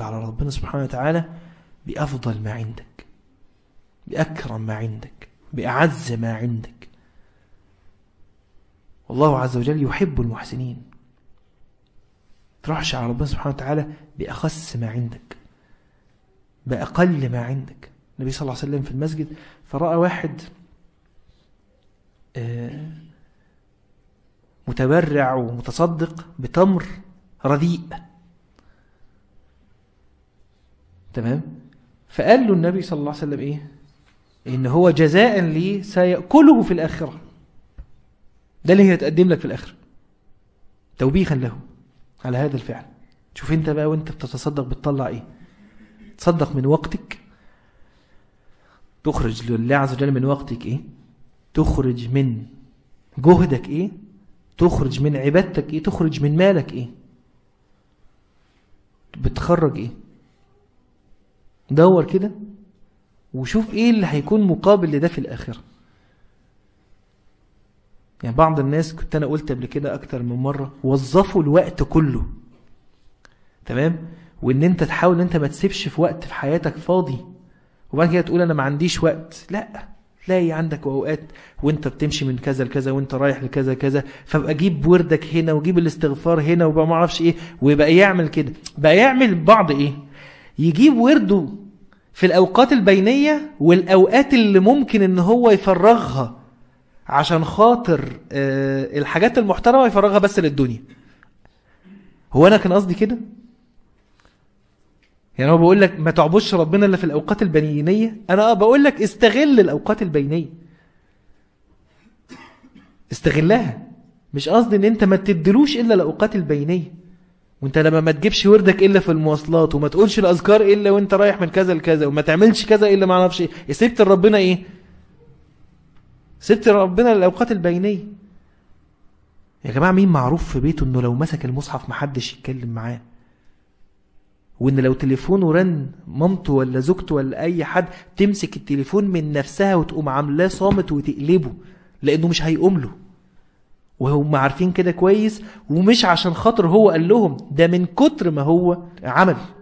تقبل على ربنا سبحانه وتعالى بأفضل ما عندك بأكرم ما عندك بأعز ما عندك والله عز وجل يحب المحسنين تروحش على ربنا سبحانه وتعالى بأخس ما عندك بأقل ما عندك النبي صلى الله عليه وسلم في المسجد فرأى واحد متبرع ومتصدق بتمر رديء تمام فقال له النبي صلى الله عليه وسلم ايه ان هو جزاء لي سيأكله في الآخرة ده اللي هيتقدم لك في الآخرة توبيخا له على هذا الفعل شوف انت بقى وانت بتتصدق بتطلع ايه تصدق من وقتك تخرج لله عز وجل من وقتك ايه تخرج من جهدك ايه تخرج من عبادتك ايه تخرج من مالك ايه بتخرج ايه دور كده وشوف ايه اللي هيكون مقابل لده في الاخره يعني بعض الناس كنت انا قلت قبل كده اكتر من مره وظفوا الوقت كله تمام وان انت تحاول ان انت ما تسيبش في وقت في حياتك فاضي وبعد كده تقول انا ما عنديش وقت لا تلاقي عندك اوقات وانت بتمشي من كذا لكذا وانت رايح لكذا كذا فبقى جيب وردك هنا وجيب الاستغفار هنا وبقى ما اعرفش ايه ويبقى يعمل كده بقى يعمل بعض ايه يجيب ورده في الاوقات البينيه والاوقات اللي ممكن ان هو يفرغها عشان خاطر آه الحاجات المحترمه يفرغها بس للدنيا هو انا كان قصدي كده يعني هو بقول لك ما تعبدش ربنا الا في الاوقات البينيه انا اه بقول لك استغل الاوقات البينيه استغلها مش قصدي ان انت ما تدلوش الا الاوقات البينيه وانت لما ما تجيبش وردك الا في المواصلات وما تقولش الاذكار الا وانت رايح من كذا لكذا وما تعملش كذا الا ما اعرفش ايه سبت ربنا ايه سبت ربنا الاوقات البينيه يا جماعه مين معروف في بيته انه لو مسك المصحف محدش يتكلم معاه وان لو تليفونه رن مامته ولا زوجته ولا اي حد تمسك التليفون من نفسها وتقوم عاملاه صامت وتقلبه لانه مش هيقوم له وهم عارفين كده كويس ومش عشان خاطر هو قال لهم ده من كتر ما هو عمل